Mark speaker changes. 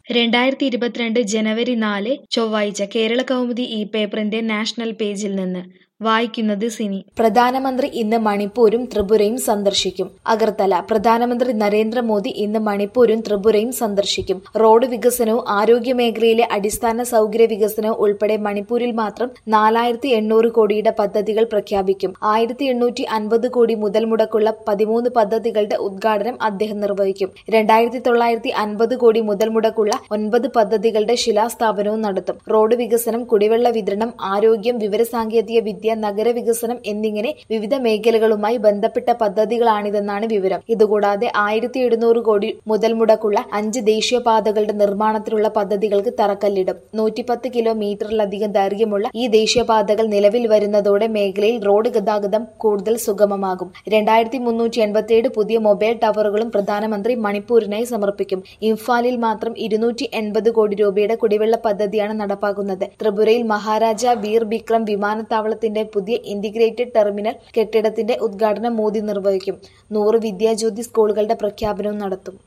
Speaker 1: രണ്ടായിരത്തി ഇരുപത്തിരണ്ട് ജനുവരി നാല് ചൊവ്വാഴ്ച കേരള കൗമുദി ഈ പേപ്പറിന്റെ നാഷണൽ പേജിൽ നിന്ന് വായിക്കുന്നത് സിനി
Speaker 2: പ്രധാനമന്ത്രി ഇന്ന് മണിപ്പൂരും ത്രിപുരയും സന്ദർശിക്കും അഗർത്തല പ്രധാനമന്ത്രി നരേന്ദ്രമോദി ഇന്ന് മണിപ്പൂരും ത്രിപുരയും സന്ദർശിക്കും റോഡ് വികസനവും ആരോഗ്യ മേഖലയിലെ അടിസ്ഥാന സൗകര്യ വികസനവും ഉൾപ്പെടെ മണിപ്പൂരിൽ മാത്രം നാലായിരത്തി എണ്ണൂറ് കോടിയുടെ പദ്ധതികൾ പ്രഖ്യാപിക്കും ആയിരത്തി എണ്ണൂറ്റി അൻപത് കോടി മുതൽ മുടക്കുള്ള പതിമൂന്ന് പദ്ധതികളുടെ ഉദ്ഘാടനം അദ്ദേഹം നിർവഹിക്കും രണ്ടായിരത്തി തൊള്ളായിരത്തി അൻപത് കോടി മുതൽ മുടക്കുള്ള ഒൻപത് പദ്ധതികളുടെ ശിലാസ്ഥാപനവും നടത്തും റോഡ് വികസനം കുടിവെള്ള വിതരണം ആരോഗ്യം വിവരസാങ്കേതിക വിദ്യ നഗരവികസനം എന്നിങ്ങനെ വിവിധ മേഖലകളുമായി ബന്ധപ്പെട്ട പദ്ധതികളാണിതെന്നാണ് വിവരം ഇതുകൂടാതെ ആയിരത്തി എഴുന്നൂറ് കോടി മുതൽ മുടക്കുള്ള അഞ്ച് ദേശീയപാതകളുടെ നിർമ്മാണത്തിലുള്ള പദ്ധതികൾക്ക് തറക്കല്ലിടും നൂറ്റിപ്പത്ത് കിലോമീറ്ററിലധികം ദൈർഘ്യമുള്ള ഈ ദേശീയപാതകൾ നിലവിൽ വരുന്നതോടെ മേഖലയിൽ റോഡ് ഗതാഗതം കൂടുതൽ സുഗമമാകും രണ്ടായിരത്തി മുന്നൂറ്റി എൺപത്തിയേഴ് പുതിയ മൊബൈൽ ടവറുകളും പ്രധാനമന്ത്രി മണിപ്പൂരിനായി സമർപ്പിക്കും ഇംഫാലിൽ മാത്രം ഇരുന്നൂറ്റി എൺപത് കോടി രൂപയുടെ കുടിവെള്ള പദ്ധതിയാണ് നടപ്പാക്കുന്നത് ത്രിപുരയിൽ മഹാരാജ വീർ ബിക്രം വിമാനത്താവളത്തിന്റെ പുതിയ ഇന്റഗ്രേറ്റഡ് ടെർമിനൽ കെട്ടിടത്തിന്റെ ഉദ്ഘാടനം മോദി നിർവഹിക്കും നൂറ് വിദ്യാജ്യോതി സ്കൂളുകളുടെ പ്രഖ്യാപനവും നടത്തും